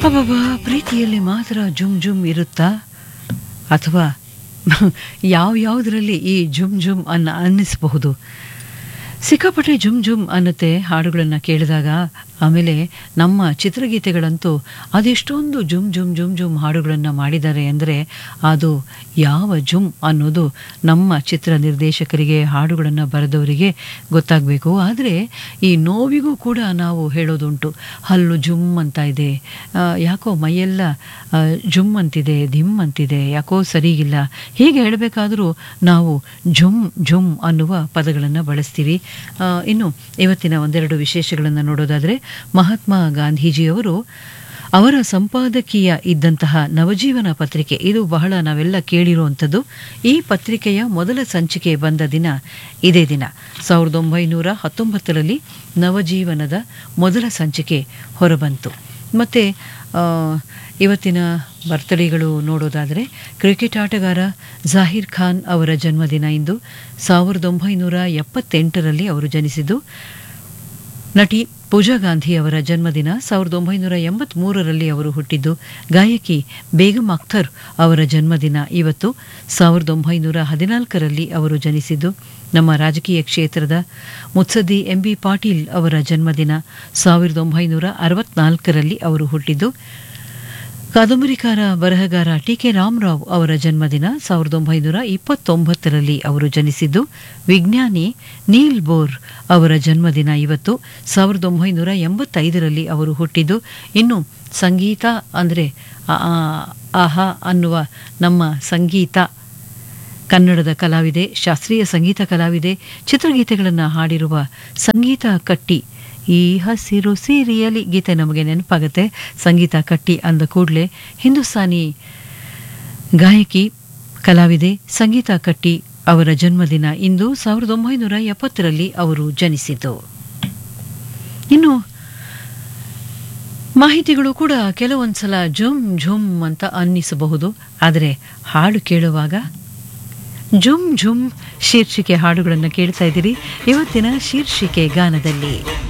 ಅಬ್ಬಬ್ಬಾ ಪ್ರೀತಿಯಲ್ಲಿ ಮಾತ್ರ ಜುಮ್ ಜುಮ್ ಇರುತ್ತಾ ಅಥವಾ ಯಾವ ಯಾವುದರಲ್ಲಿ ಈ ಜುಮ್ ಜುಮ್ ಅನ್ನ ಅನ್ನಿಸಬಹುದು ಸಿಕ್ಕಾಪಟ್ಟೆ ಜುಮ್ ಜುಮ್ ಅನ್ನತ್ತೆ ಹಾಡುಗಳನ್ನು ಕೇಳಿದಾಗ ಆಮೇಲೆ ನಮ್ಮ ಚಿತ್ರಗೀತೆಗಳಂತೂ ಅದೆಷ್ಟೊಂದು ಜುಮ್ ಜುಮ್ ಜುಮ್ ಜುಮ್ ಹಾಡುಗಳನ್ನು ಮಾಡಿದ್ದಾರೆ ಅಂದರೆ ಅದು ಯಾವ ಜುಮ್ ಅನ್ನೋದು ನಮ್ಮ ಚಿತ್ರ ನಿರ್ದೇಶಕರಿಗೆ ಹಾಡುಗಳನ್ನು ಬರೆದವರಿಗೆ ಗೊತ್ತಾಗಬೇಕು ಆದರೆ ಈ ನೋವಿಗೂ ಕೂಡ ನಾವು ಹೇಳೋದುಂಟು ಹಲ್ಲು ಜುಮ್ ಅಂತ ಇದೆ ಆ, ಯಾಕೋ ಮೈಯೆಲ್ಲ ಆ, ಜುಮ್ ಅಂತಿದೆ ಧಿಮ್ ಅಂತಿದೆ ಯಾಕೋ ಸರಿಗಿಲ್ಲ ಹೀಗೆ ಹೇಳಬೇಕಾದರೂ ನಾವು ಜುಮ್ ಜುಮ್ ಅನ್ನುವ ಪದಗಳನ್ನು ಬಳಸ್ತೀವಿ ಆ, ಇನ್ನು ಇವತ್ತಿನ ಒಂದೆರಡು ವಿಶೇಷಗಳನ್ನು ನೋಡೋದಾದರೆ ಮಹಾತ್ಮ ಗಾಂಧೀಜಿಯವರು ಅವರ ಸಂಪಾದಕೀಯ ಇದ್ದಂತಹ ನವಜೀವನ ಪತ್ರಿಕೆ ಇದು ಬಹಳ ನಾವೆಲ್ಲ ಕೇಳಿರುವಂಥದ್ದು ಈ ಪತ್ರಿಕೆಯ ಮೊದಲ ಸಂಚಿಕೆ ಬಂದ ದಿನ ಇದೇ ದಿನ ಸಾವಿರದ ಒಂಬೈನೂರ ಹತ್ತೊಂಬತ್ತರಲ್ಲಿ ನವಜೀವನದ ಮೊದಲ ಸಂಚಿಕೆ ಹೊರಬಂತು ಮತ್ತು ಇವತ್ತಿನ ಬರ್ತಡೇಗಳು ನೋಡೋದಾದರೆ ಕ್ರಿಕೆಟ್ ಆಟಗಾರ ಜಾಹಿರ್ ಖಾನ್ ಅವರ ಜನ್ಮದಿನ ಇಂದು ಸಾವಿರದ ಒಂಬೈನೂರ ಎಪ್ಪತ್ತೆಂಟರಲ್ಲಿ ಅವರು ಜನಿಸಿದ್ದು ನಟಿ ಪೂಜಾ ಗಾಂಧಿ ಅವರ ಜನ್ಮದಿನ ಸಾವಿರದ ಒಂಬೈನೂರ ಎಂಬತ್ಮೂರರಲ್ಲಿ ಅವರು ಹುಟ್ಟಿದ್ದು ಗಾಯಕಿ ಬೇಗಂ ಅಖ್ತರ್ ಅವರ ಜನ್ಮದಿನ ಇವತ್ತು ಸಾವಿರದ ಒಂಬೈನೂರ ಹದಿನಾಲ್ಕರಲ್ಲಿ ಅವರು ಜನಿಸಿದ್ದು ನಮ್ಮ ರಾಜಕೀಯ ಕ್ಷೇತ್ರದ ಮುತ್ಸದ್ದಿ ಎಂ ಬಿ ಪಾಟೀಲ್ ಅವರ ಜನ್ಮದಿನ ಸಾವಿರದ ಒಂಬೈನೂರ ಅರವತ್ನಾಲ್ಕರಲ್ಲಿ ಅವರು ಹುಟ್ಟಿದ್ದು ಕಾದಂಬರಿಕಾರ ಬರಹಗಾರ ಟಿ ಕೆ ರಾಮರಾವ್ ಅವರ ಜನ್ಮದಿನ ಸಾವಿರದ ಒಂಬೈನೂರ ಇಪ್ಪತ್ತೊಂಬತ್ತರಲ್ಲಿ ಅವರು ಜನಿಸಿದ್ದು ವಿಜ್ಞಾನಿ ನೀಲ್ ಬೋರ್ ಅವರ ಜನ್ಮದಿನ ಇವತ್ತು ಸಾವಿರದ ಒಂಬೈನೂರ ಎಂಬತ್ತೈದರಲ್ಲಿ ಅವರು ಹುಟ್ಟಿದ್ದು ಇನ್ನು ಸಂಗೀತ ಅಂದರೆ ಆಹಾ ಅನ್ನುವ ನಮ್ಮ ಸಂಗೀತ ಕನ್ನಡದ ಕಲಾವಿದೆ ಶಾಸ್ತ್ರೀಯ ಸಂಗೀತ ಕಲಾವಿದೆ ಚಿತ್ರಗೀತೆಗಳನ್ನು ಹಾಡಿರುವ ಸಂಗೀತ ಕಟ್ಟಿ ಈ ಹಸಿರು ಸೀರಿಯಲಿ ಗೀತೆ ನಮಗೆ ನೆನಪಾಗುತ್ತೆ ಸಂಗೀತ ಕಟ್ಟಿ ಅಂದ ಕೂಡಲೇ ಹಿಂದೂಸ್ತಾನಿ ಗಾಯಕಿ ಕಲಾವಿದೆ ಸಂಗೀತ ಕಟ್ಟಿ ಅವರ ಜನ್ಮದಿನ ಇಂದು ಸಾವಿರದ ಒಂಬೈನೂರ ಎಪ್ಪತ್ತರಲ್ಲಿ ಅವರು ಜನಿಸಿತು ಇನ್ನು ಮಾಹಿತಿಗಳು ಕೂಡ ಕೆಲವೊಂದ್ಸಲ ಜುಮ್ ಝುಮ್ ಅಂತ ಅನ್ನಿಸಬಹುದು ಆದರೆ ಹಾಡು ಕೇಳುವಾಗ ಜುಮ್ ಝುಮ್ ಶೀರ್ಷಿಕೆ ಹಾಡುಗಳನ್ನು ಕೇಳ್ತಾ ಇದ್ದೀರಿ ಇವತ್ತಿನ ಶೀರ್ಷಿಕೆ ಗಾನದಲ್ಲಿ